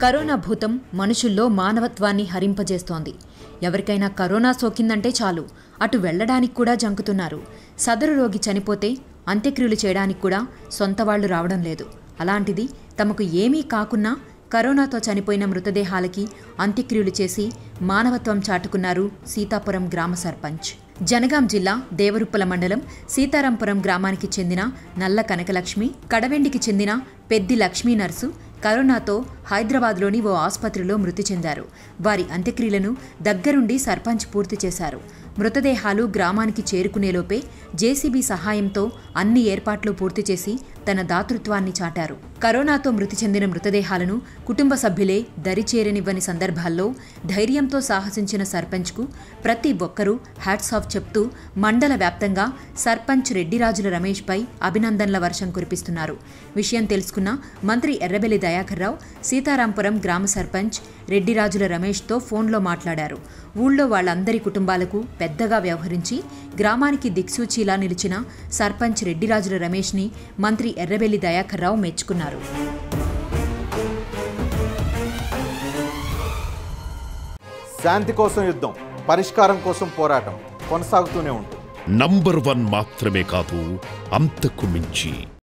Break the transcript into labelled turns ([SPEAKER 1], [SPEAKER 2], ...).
[SPEAKER 1] corona భూతం మనుషుల్లో మానవత్వాన్ని హరింపజేస్తోంది ఎవరికైనా కరోనా సోకిందంటే చాలు అటు వెళ్ళడానికి కూడా జంకుతున్నారు సదరు రోగి చనిపోతే అంత్యక్రియలు చేయడానికి కూడా సొంత వాళ్ళు రావడం లేదు అలాంటిది తమకు ఏమీ కాకున్నా కరోనాతో చనిపోయిన మృతదేహాలకి అంత్యక్రియలు చేసి మానవత్వం చాటుకున్నారు సీతాపురం గ్రామ సర్పంచ్ జనగాం జిల్లా దేవరుప్పల మండలం సీతారాంపురం గ్రామానికి చెందిన నల్ల కనకలక్ష్మి కడవెండికి చెందిన పెద్ది లక్ష్మీ నర్సు కరోనాతో హైదరాబాద్లోని ఓ ఆసుపత్రిలో మృతి చెందారు వారి అంత్యక్రియలను దగ్గరుండి సర్పంచ్ పూర్తి చేశారు మృతదేహాలు గ్రామానికి చేరుకునేలోపే జేసీబీ సహాయంతో అన్ని ఏర్పాట్లు పూర్తి చేసి తన దాతృత్వాన్ని చాటారు కరోనాతో మృతి చెందిన మృతదేహాలను కుటుంబ సభ్యులే దరిచేరనివ్వని సందర్భాల్లో ధైర్యంతో సాహసించిన సర్పంచ్కు ప్రతి ఒక్కరూ హ్యాట్స్ ఆఫ్ చెప్తూ మండల వ్యాప్తంగా సర్పంచ్ రెడ్డిరాజుల రమేష్పై అభినందనల వర్షం కురిపిస్తున్నారు విషయం తెలుసుకున్న మంత్రి ఎర్రబెల్లి దయాకర్ రావు సీతారాంపురం గ్రామ సర్పంచ్ రెడ్డిరాజుల రమేష్తో ఫోన్లో మాట్లాడారు ఊళ్ళో వాళ్ళందరి కుటుంబాలకు పెద్దగా వ్యవహరించి గ్రామానికి దిక్సూచిలా నిలిచిన సర్పంచ్ రెడ్డిరాజుల రమేష్ని మంత్రి ఎర్రబెల్లి దయాకర్ రావు మెచ్చుకున్నారు
[SPEAKER 2] శాంతి కోసం యుద్ధం పరిష్కారం కోసం పోరాటం కొనసాగుతూనే ఉంటుంది
[SPEAKER 3] నంబర్ వన్ మాత్రమే కాదు అంతకు మించి